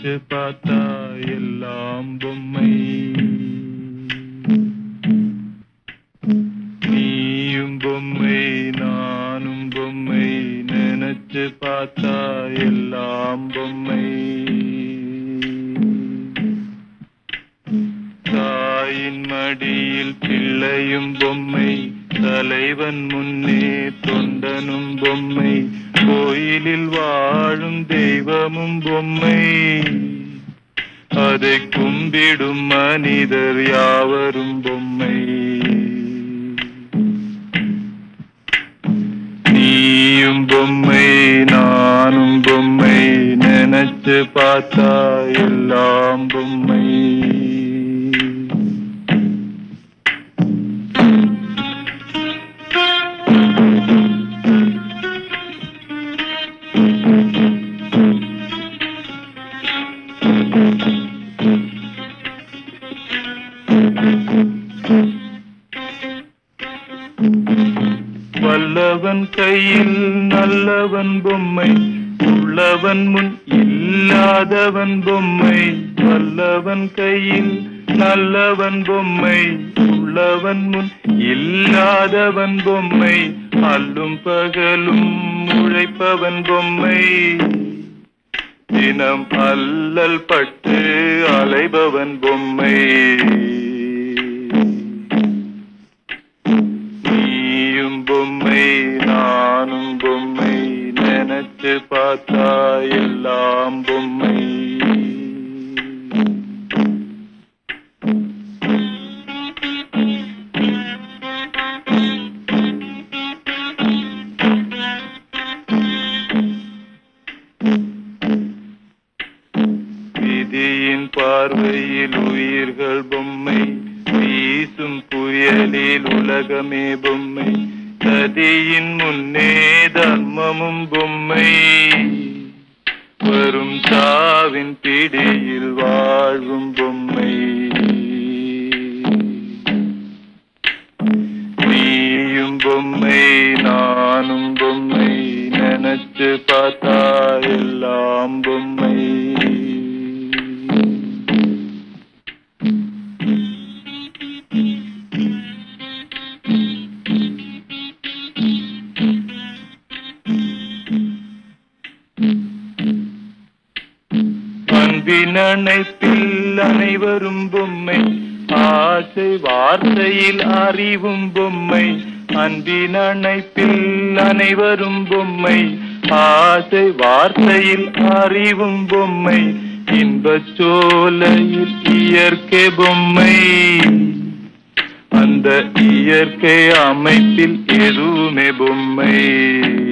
நினைச்சு பார்த்தா எல்லாம் பொம்மை நீயும் பொம்மை நானும் பொம்மை நினைச்சு பார்த்தா எல்லாம் பொம்மை தாயின் மடியில் பிள்ளையும் பொம்மை தலைவன் முன்னே தொண்டனும் பொம்மை கோயிலில் வாழும் தெய்வமும் பொம்மை அதை கும்பிடும் மனிதர் யாவரும் பொம்மை நீயும் பொம்மை நானும் பொம்மை நினைச்சு பார்த்தா எல்லாம் பொம்மை வல்லவன் கையில் நல்லவன் பொம்மை உள்ளவன் முன் இல்லாதவன் பொம்மை வல்லவன் கையில் நல்லவன் பொம்மை உள்ளவன் முன் இல்லாதவன் பொம்மை அல்லும் பகலும் உழைப்பவன் பொம்மை தினம் அல்லல் பட்டு அலைபவன் பொம்மை நீயும் பொம்மை நானும் பொம்மை நினைச்சு பார்த்தா எல்லாம் பொம்மை விதியின் பார்வையில் உயிர்கள் பொம்மை வீசும் புயலில் உலகமே பொம்மை சதியின் முன்னே தர்மமும் பொம்மை வரும் சாவின் பிடியில் வாழ்வும் பொம்மை நீயும் பொம்மை நானும் பொம்மை நினைச்சு பார்த்தா எல்லாம் பொம்மை அன்பின் அணைப்பில் அனைவரும் பொம்மை ஆசை வார்த்தையில் அறிவும் பொம்மை அன்பின் அணைப்பில் அனைவரும் பொம்மை ஆசை வார்த்தையில் அறிவும் பொம்மை இன்பச் சோலையில் இயற்கை பொம்மை அந்த இயற்கை அமைப்பில் எதுவுமே பொம்மை